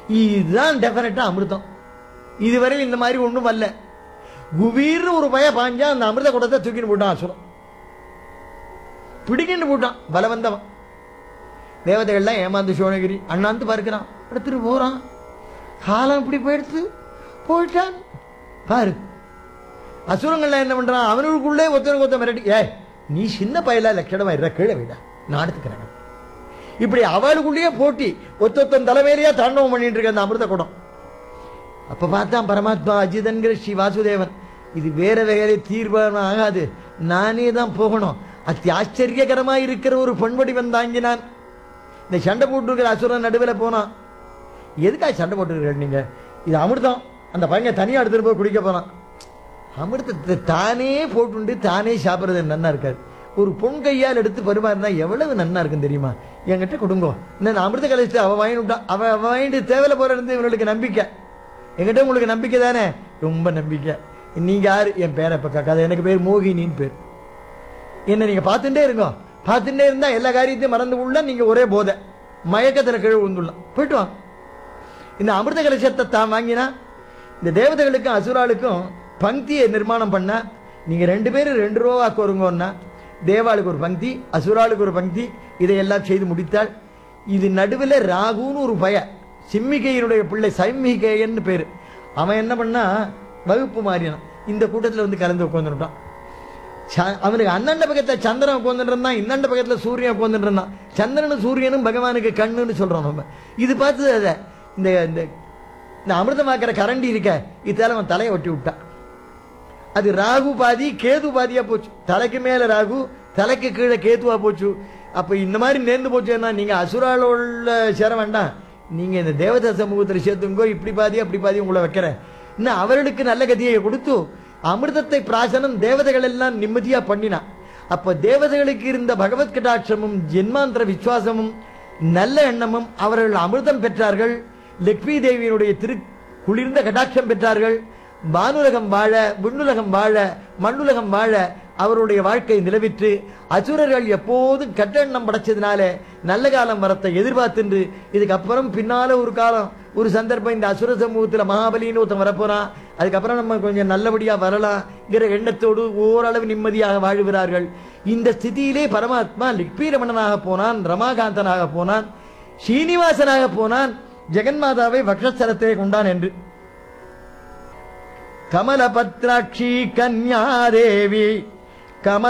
இதுதான் டெஃபினட்டா அமிர்தம் இதுவரை இந்த மாதிரி ஒண்ணும் வரல குபீர்னு ஒரு பய பாஞ்சா அந்த அமிர்த குடத்தை தூக்கின்னு போட்டான் அசுரம் பிடிக்கிட்டு போட்டான் பலவந்தவன் தேவதைகள்லாம் ஏமாந்து சோழகிரி அண்ணாந்து பார்க்கிறான் எடுத்துட்டு போறான் காலம் இப்படி போயிடுத்து போயிட்டான் பாரு அசுரங்கள்லாம் என்ன பண்றான் அவனுக்குள்ளே ஒருத்தனுக்கு ஒருத்தன் மிரட்டி ஏய் நீ சின்ன பயலா லட்சணமா இருற கீழே விடா நான் எடுத்துக்கிறேன் இப்படி அவளுக்குள்ளேயே போட்டி ஒத்தொத்தன் தலைமையிலேயே தாண்டவம் பண்ணிட்டு இருக்க அந்த அமிர்த குடம் அப்ப பார்த்தான் பரமாத்மா அஜிதன்கிற ஸ்ரீ வாசுதேவன் இது வேற வேற தீர்மானம் ஆகாது நானே தான் போகணும் அத்தி ஆச்சரியகரமா இருக்கிற ஒரு பொன்வடிவன் தாங்கினான் இந்த சண்டை போட்டுருக்கிற அசுரன் நடுவில் போனான் எதுக்காக சண்டை போட்டுருக்க நீங்க இது அமிர்தம் அந்த பையன் தனியா எடுத்துட்டு போய் குடிக்க போனான் அமிர்தத்தை தானே போட்டுண்டு தானே சாப்பிட்றது நன்னா இருக்காது ஒரு பொன் கையால் எடுத்து பரிமாறினா எவ்வளவு நன்னா இருக்கும் தெரியுமா என்கிட்ட கொடுங்கோ இந்த அமிர்த கலைச்சு அவ வாங்கிட்டு விட்டான் அவ அவ வாங்கிட்டு தேவையில போற இருந்து இவனுக்கு நம்பிக்கை என்கிட்ட உங்களுக்கு நம்பிக்கை தானே ரொம்ப நம்பிக்கை நீங்க யாரு என் பேரை இப்ப கேட்காத எனக்கு பேர் மோகினின்னு பேர் என்ன நீங்க பார்த்துட்டே இருங்க பார்த்துட்டே இருந்தா எல்லா காரியத்தையும் மறந்து உள்ள நீங்க ஒரே போதை மயக்கத்துல கீழே விழுந்துடலாம் போயிட்டு வாங்க இந்த அமிர்த கலசத்தை தான் வாங்கினா இந்த தேவதைகளுக்கும் அசுராளுக்கும் பங்கியை நிர்மாணம் பண்ண நீங்க ரெண்டு பேரும் ரெண்டு ரூபா கோருங்கன்னா தேவாளுக்கு ஒரு பங்கி அசுராளுக்கு ஒரு பங்கி இதையெல்லாம் செய்து முடித்தாள் இது நடுவில் ராகுன்னு ஒரு பய சிம்மிகையினுடைய பிள்ளை சைமிகையன்னு பேரு அவன் என்ன பண்ணா வகுப்பு மாறினான் இந்த கூட்டத்தில் வந்து கலந்து உட்காந்துட்டான் ச- அவனுக்கு அண்ணண்ட பக்கத்துல சந்திரன் உட்காந்துட்டு இருந்தான் இன்னண்ட பக்கத்துல சூரியன் உட்காந்துட்டு இருந்தான் சந்திரனும் சூரியனும் பகவானுக்கு கண்ணுன்னு சொல்றோம் நம்ம இது பார்த்து அதை இந்த இந்த இந்த அமிர்தமாக்கிற கரண்டி இருக்க இதால அவன் தலையை ஒட்டி விட்டான் அது ராகு பாதி கேது பாதியா போச்சு தலைக்கு மேல ராகு தலைக்கு கீழே கேதுவா போச்சு அப்ப இந்த மாதிரி நேர்ந்து போச்சுன்னா நீங்க அசுராளோட சேர வேண்டாம் நீங்க இந்த தேவதா சமூகத்தில் சேர்த்துங்கோ இப்படி பாதி அப்படி பாதி உங்களை வைக்கிறேன் இன்னும் அவர்களுக்கு நல்ல கதியை கொடுத்து அமிர்தத்தை பிராசனம் தேவதைகள் எல்லாம் நிம்மதியா பண்ணினான் அப்ப தேவதைகளுக்கு இருந்த பகவத் கடாட்சமும் ஜென்மாந்திர விசுவாசமும் நல்ல எண்ணமும் அவர்கள் அமிர்தம் பெற்றார்கள் லக்ஷ்மி தேவியினுடைய திரு குளிர்ந்த கடாட்சம் பெற்றார்கள் வானுலகம் வாழ விண்ணுலகம் வாழ மண்ணுலகம் வாழ அவருடைய வாழ்க்கை நிலவிற்று அசுரர்கள் எப்போதும் கட்டெண்ணம் படைச்சதுனால நல்ல காலம் வரத்தை எதிர்பார்த்துன்று இதுக்கப்புறம் பின்னால ஒரு காலம் ஒரு சந்தர்ப்பம் இந்த அசுர சமூகத்தில் மகாபலின்னு ஒருத்தன் வரப்போறான் அதுக்கப்புறம் நம்ம கொஞ்சம் நல்லபடியா வரலாம்ங்கிற எண்ணத்தோடு ஓரளவு நிம்மதியாக வாழுகிறார்கள் இந்த ஸ்திதியிலே பரமாத்மா லிக்பீரமணனாக போனான் ரமாகாந்தனாக போனான் ஸ்ரீனிவாசனாக போனான் ஜெகன்மாதாவை வக்ஷஸ்தலத்தை கொண்டான் என்று கமலபத்ராட்சி கன்யாதேவி கம